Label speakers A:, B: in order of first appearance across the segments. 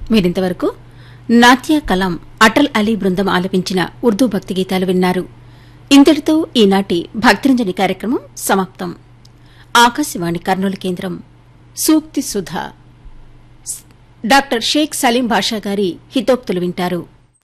A: మీరింతవరకు నాట్య కలాం అటల్ అలీ బృందం ఆలపించిన ఉర్దూ భక్తి గీతాలు విన్నారు ఇంతటితో ఈనాటి భక్తిరంజని కార్యక్రమం సమాప్తం ఆకాశవాణి కర్నూలు కేంద్రం సూక్తి సుధ డాక్టర్ షేక్ సలీం బాషా గారి హితోక్తులు వింటారు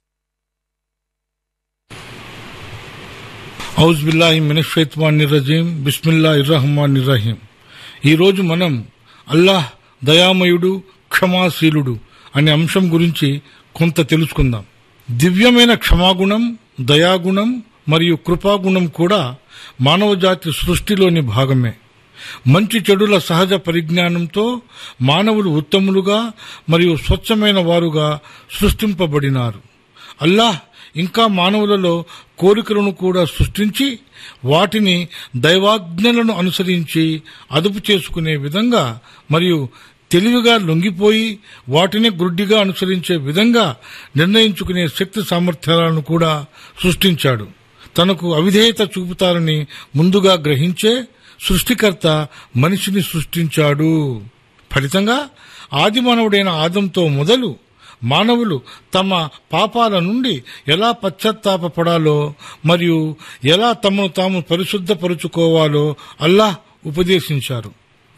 B: ఔజ్ బిల్లాహి మినషైత్వాని రజీం బిస్మిల్లా ఇర్రహమాన్ రహీం ఈరోజు మనం అల్లాహ్ దయామయుడు క్షమాశీలుడు అనే అంశం గురించి కొంత తెలుసుకుందాం దివ్యమైన క్షమాగుణం దయాగుణం మరియు కృపాగుణం కూడా మానవజాతి సృష్టిలోని భాగమే మంచి చెడుల సహజ పరిజ్ఞానంతో మానవులు ఉత్తములుగా మరియు స్వచ్ఛమైన వారుగా సృష్టింపబడినారు అల్లాహ్ ఇంకా మానవులలో కోరికలను కూడా సృష్టించి వాటిని దైవాజ్ఞలను అనుసరించి అదుపు చేసుకునే విధంగా మరియు తెలివిగా లొంగిపోయి వాటిని గుడ్డిగా అనుసరించే విధంగా నిర్ణయించుకునే శక్తి సామర్థ్యాలను కూడా సృష్టించాడు తనకు అవిధేయత చూపుతారని ముందుగా గ్రహించే సృష్టికర్త మనిషిని సృష్టించాడు ఫలితంగా ఆది మానవుడైన ఆదంతో మొదలు మానవులు తమ పాపాల నుండి ఎలా పశ్చాత్తాపపడాలో మరియు ఎలా తమను తాము పరిశుద్ధపరుచుకోవాలో అల్లాహ్ ఉపదేశించారు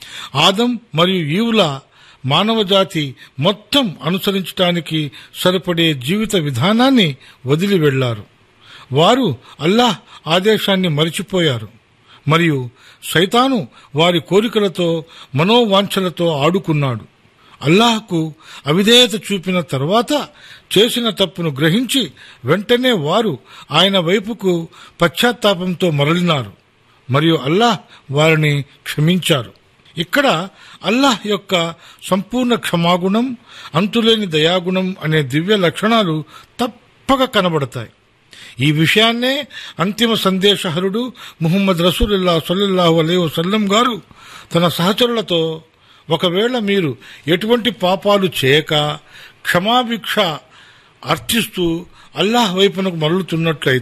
B: ఆదం మరియు ఈవుల మానవజాతి మొత్తం అనుసరించడానికి సరిపడే జీవిత విధానాన్ని వదిలి వెళ్లారు వారు అల్లాహ్ ఆదేశాన్ని మరిచిపోయారు మరియు సైతాను వారి కోరికలతో మనోవాంఛలతో ఆడుకున్నాడు అల్లాహకు అవిధేయత చూపిన తర్వాత చేసిన తప్పును గ్రహించి వెంటనే వారు ఆయన వైపుకు పశ్చాత్తాపంతో మరలినారు మరియు అల్లాహ్ వారిని క్షమించారు ఇక్కడ అల్లాహ్ యొక్క సంపూర్ణ క్షమాగుణం అంతులేని దయాగుణం అనే దివ్య లక్షణాలు తప్పక కనబడతాయి ఈ విషయాన్నే అంతిమ సందేశహరుడు ముహమ్మద్ రసూలుల్లా సల్లల్లాహు అలై వసల్లం గారు తన సహచరులతో ఒకవేళ మీరు ఎటువంటి పాపాలు చేయక క్షమాభిక్ష అర్థిస్తూ అల్లాహ్ వైపునకు మరలుతున్నట్లయితే